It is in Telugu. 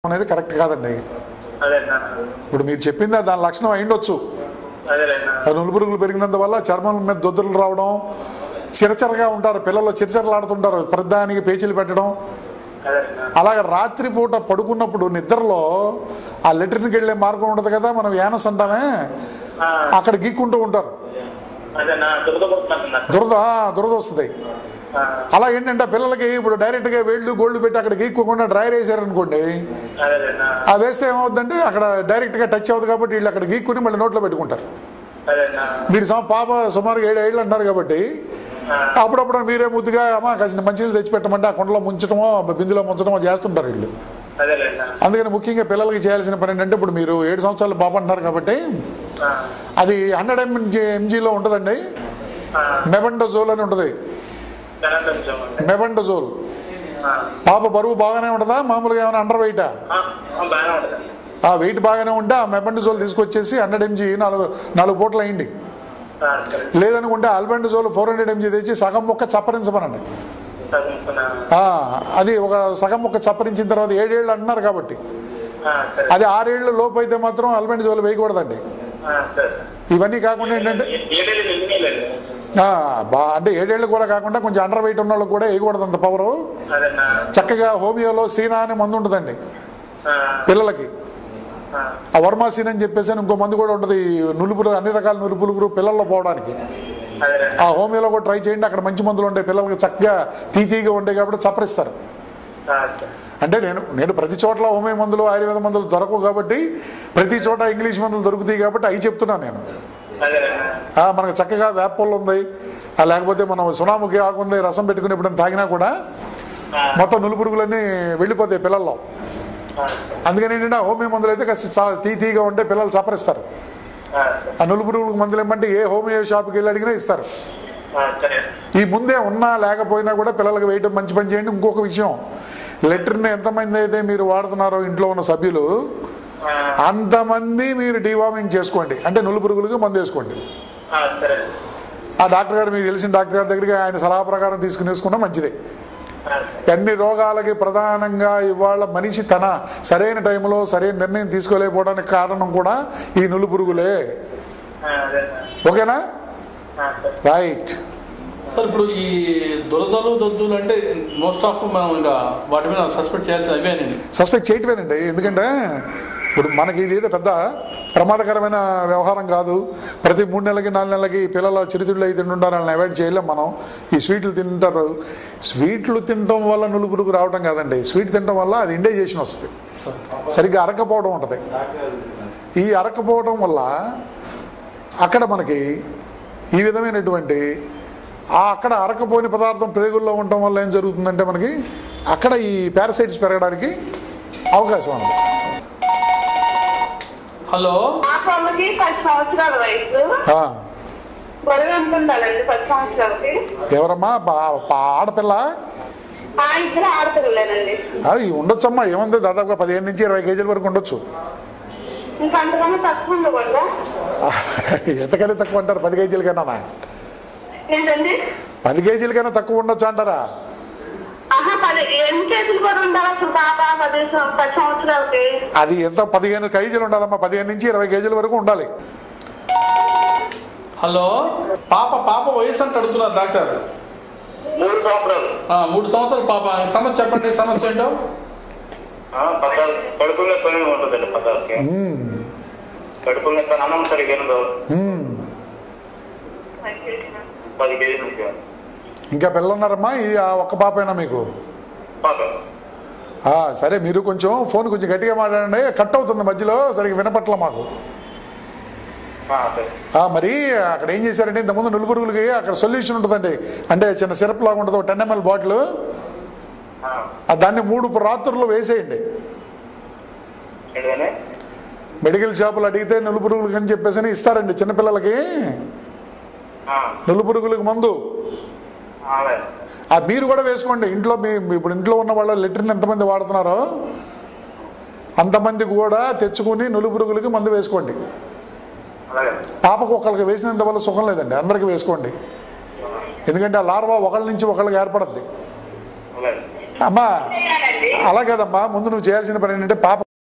అనేది కరెక్ట్ కాదండి అదేనా ఇప్పుడు మీరు చెప్పింది దాని లక్షణం అయిండొచ్చు అదేలేనా ఆ నులు పురుగులు పెరిగినందువల్ల చర్మం మీద దొద్దులు రావడం చిరచరగా ఉంటారు పిల్లలు చిరచరలాడుతుంటారు ప్రధానికి పేచీలు పెట్టడం అదేనా అలాగే రాత్రిపూట పడుకున్నప్పుడు నిద్రలో ఆ లెటర్కి వెళ్ళే మార్గం ఉండదు కదా మనం యానస్ అంటామే ఆ, అక్కడ గీక్కుంటూ ఉంటారు అదేనా దురదపోతున్నా దురద దురద వస్తుంది అలా ఏంటంటే పిల్లలకి ఇప్పుడు డైరెక్ట్గా వేళ్ళు గోల్డ్ పెట్టి అక్కడ గీక్కోకుండా డ్రైర్ వేసారనుకోండి అదేలేనా ఆ వేస్తే ఏమవుతుందంటే అక్కడ డైరెక్ట్గా టచ్ అవుతుంది కాబట్టి వీళ్ళు అక్కడ గీక్కుని మళ్ళీ నోట్లో పెట్టుకుంటారు అదేనా మీరు సమ పాప సుమారు ఏడు ఏళ్ళు అన్నారు కాబట్టి అప్పుడప్పుడు మీరే ముద్దుగా అమ్మ కాసిన మంచినీళ్ళు తెచ్చిపెట్టమంటే ఆ కుండలో ముంచడమో బిందులో ముంచడమో చేస్తుంటారు వీళ్ళు అదేలేనా అందుకని ముఖ్యంగా పిల్లలకి చేయాల్సిన పని ఏంటంటే ఇప్పుడు మీరు ఏడు సంవత్సరాలు పాప అంటున్నారు కాబట్టి ఆ, అది హండ్రెడ్ ఎంజీ ఎంజీలో ఉంటుందండి ఆ, మెబండోజోల్ అని ఉంటుంది కనకంచం అండి. మెబండోజోల్ ఆ, పాప బరువు బాగానే ఉంటుందా మామూలుగా ఏమైనా అండర్ వెయిటా ఆ, ఆ, బాగానే ఉంటుంది ఆ వెయిట్ బాగానే ఉంటే ఆ మెబండోజోల్ తీసుకొచ్చేసి హండ్రెడ్ ఎంజీ నాలుగు నాలుగు పూటలు అయింది ఆ, సరే లేదనుకుంటే ఆల్బెండజోల్ ఫోర్ హండ్రెడ్ ఎంజీ తెచ్చి సగం ముక్క చప్పరించమనండి చదువుకున్నా ఆ, అది ఒక సగం ముక్క చప్పరించిన తర్వాత ఏడేళ్ళు అంటున్నారు కాబట్టి ఆ, సరే అది ఆరేళ్ళు లోపు అయితే మాత్రం ఆల్బెండజోల్ వేయకూడదండి ఆ, సరే ఇవన్నీ కాకుండా ఏంటంటే ఏ- ఏడేళ్ళు నిండినేలేదు ఆ, బా అంటే ఏడేళ్ళు కూడా కాకుండా కొంచెం అండర్ వెయిట్ ఉన్న వాళ్ళకి కూడా వేయకూడదు అంత పవరు అదేనా చక్కగా హోమియోలో సీనా అనే మందు ఉంటుందండి ఆ, పిల్లలకి ఆ, ఆ వర్మాసీన్ అని చెప్పేసి అని ఇంకో మందు కూడా ఉంటుంది ఈ నులుపులు అన్ని రకాల నులుపులు పిల్లల్లో పోవడానికి అదేలేనా ఆ హోమియోలో కూడా ట్రై చేయండి అక్కడ మంచి మందులు ఉంటాయి పిల్లలకి చక్కగా తీతీగా ఉంటాయి కాబట్టి చప్పరిస్తారు ఆ, సరే అంటే నేను నేను ప్రతి చోట్ల హోమియో మందులు ఆయుర్వేద మందులు దొరకవు కాబట్టి ప్రతి చోట ఇంగ్లీష్ మందులు దొరుకుతాయి కాబట్టి అవి చెప్తున్నాను నేను అదేలేనా ఆ, మనకు చక్కగా వేపళ్ళు ఉంది ఆ, లేకపోతే మనం సునాముఖి ఆకు ఉంది రసం పెట్టుకుని ఎప్పుడైనా తాగినా కూడా ఆ, మొత్తం నులు పురుగులన్నీ వెళ్ళిపోతాయి పిల్లల్లో ఆ, అందుకని ఏంటంటే ఆ హోమియో మందులు అయితే కాస్త చా- తీతీగా ఉంటే పిల్లలు చప్పరిస్తారు ఆ, సరే ఆ నులు పురుగులకు మందులు ఏమంటే ఏ హోమియో షాప్కి వెళ్ళి అడిగినా ఇస్తారు ఆ, సరే ఈ ముందే ఉన్నా లేకపోయినా కూడా పిల్లలకు వేయడం మంచి పని చేయండి ఇంకొక విషయం లెటర్ని ఎంతమంది అయితే మీరు వాడుతున్నారో ఇంట్లో ఉన్న సభ్యులు ఆ, అంతమంది మీరు డివార్మింగ్ చేసుకోండి అంటే నులు పురుగులకు మందు వేసుకోండి ఆ, సరే ఆ డాక్టర్ గారు మీకు తెలిసిన డాక్టర్ గారి దగ్గరికి ఆయన సలహా ప్రకారం తీసుకుని వేసుకున్నా మంచిదే ఆ, అన్ని రోగాలకి ప్రధానంగా ఇవాళ మనిషి తన సరైన టైంలో సరైన నిర్ణయం తీసుకోలేకపోవడానికి కారణం కూడా ఈ నులు పురుగులే ఆ, అదేనా ఓకేనా ఆ, సరే రైట్ సార్ ఇప్పుడు ఈ దురదలు దొద్దులు అంటే మోస్ట్ ఆఫ్ మనం ఇంకా వాటి మీద సస్పెక్ట్ చేయాల్సిన అవేనండి సస్పెక్ట్ చేయటమేనండి ఎందుకంటే ఇప్పుడు మనకి ఇది ఏదో పెద్ద ప్రమాదకరమైన వ్యవహారం కాదు ప్రతి మూడు నెలలకి నాలుగు నెలలకి పిల్లలు చిరుతిళ్ళు అయితే తింటుంటారు వాళ్ళని అవాయిడ్ చేయలేం మనం ఈ స్వీట్లు తింటారు స్వీట్లు తినటం వల్ల నులుపురుగు రావడం కాదండి స్వీట్ తినటం వల్ల అది ఇండైజేషన్ వస్తుంది సరిగ్గా అరకపోవడం ఉంటుంది ఈ అరకపోవడం వల్ల అక్కడ మనకి ఈ విధమైనటువంటి ఆ అక్కడ అరకపోని పదార్థం ప్రేగుల్లో ఉండటం వల్ల ఏం జరుగుతుందంటే మనకి అక్కడ ఈ పారసైట్స్ పెరగడానికి అవకాశం ఉంది హలో మా పాపకి పది సంవత్సరాల వయసు ఆ, బరువు ఎంత ఉండాలండి పది సంవత్సరాలకి ఎవరమ్మా బా- బా- ఆడపిల్ల ఆ ఇద్దరు ఆడపిల్లలేనండి అది ఉండొచ్చమ్మా ఏముంది దాదాపుగా పదిహేను నుంచి ఇరవై కేజీల వరకు ఉండొచ్చు ఇంకా అంతకన్నా తక్కువ ఉండకూడదా ఎంతకైనా తక్కువ అంటారు పది కేజీలకైనా ఏంటండి పది కేజీలకైనా తక్కువ ఉండొచ్చు అంటారా ఆహా పది ఎన్ని కేజీలు బరువు ఉండాలి అసలు బాబా పది సం- పది సంవత్సరాలకి అది ఎంత పదిహేను కేజీలు ఉండాలమ్మా పదిహేను నుంచి ఇరవై కేజీల వరకు ఉండాలి హలో పాప పాప వయసు అంటే అడుగుతున్నారు డాక్టర్ మూడు సంవత్సరాలు ఆ, మూడు సంవత్సరాల పాప సమస్య చెప్పండి సమస్య ఏంటో ఆ, పద్నాలుగు కడుపులో పని ఉంటుందండి పద్నాలుగుకి మ్మ్. కడుపులో పని అన్నం సరిగ్గా ఉండదు మ్మ్. పది కేజీలు నుంచి ఇంకా పిల్లలున్నారమ్మా ఇది ఆ ఒక్క పాపైనా మీకు పాప ఆ, సరే మీరు కొంచెం ఫోన్ కొంచెం గట్టిగా మాట్లాడండి కట్ అవుతుంది మధ్యలో సరిగ్గా వినపట్ల మాకు ఆ, సరే ఆ, మరి అక్కడ ఏం చేశారంటే ఇంతకుముందు నులుపురుగులకి అక్కడ సొల్యూషన్ ఉంటుందండి అంటే చిన్న సిరప్ లాగా ఉంటుంది టెన్ ఎంఎల్ బాటిల్ ఆ, దాన్ని మూడు రాత్రుల్లో వేసేయండి ఏంటండి మెడికల్ షాపులు అడిగితే నులుపురుగులకి అని చెప్పేసి అని ఇస్తారండి చిన్నపిల్లలకి ఆ, నులుపురుగులకు మందు అలాగే ఆ మీరు కూడా వేసుకోండి ఇంట్లో మీ మీ ఇప్పుడు ఇంట్లో ఉన్న వాళ్ళ లెటర్ని ఎంతమంది వాడుతున్నారో అంతమంది కూడా తెచ్చుకుని నులుపురుగులకి మందు వేసుకోండి అలాగే పాపకు ఒకళ్ళకి వేసినంత వల్ల సుఖం లేదండి అందరికీ వేసుకోండి ఎందుకంటే ఆ లార్వా ఒకళ్ళ నుంచి ఒకళ్ళకి ఏర్పడుద్ది అలాగే అమ్మా చేయాలండి అలా కదమ్మా ముందు నువ్వు చేయాల్సిన పని ఏంటంటే పాప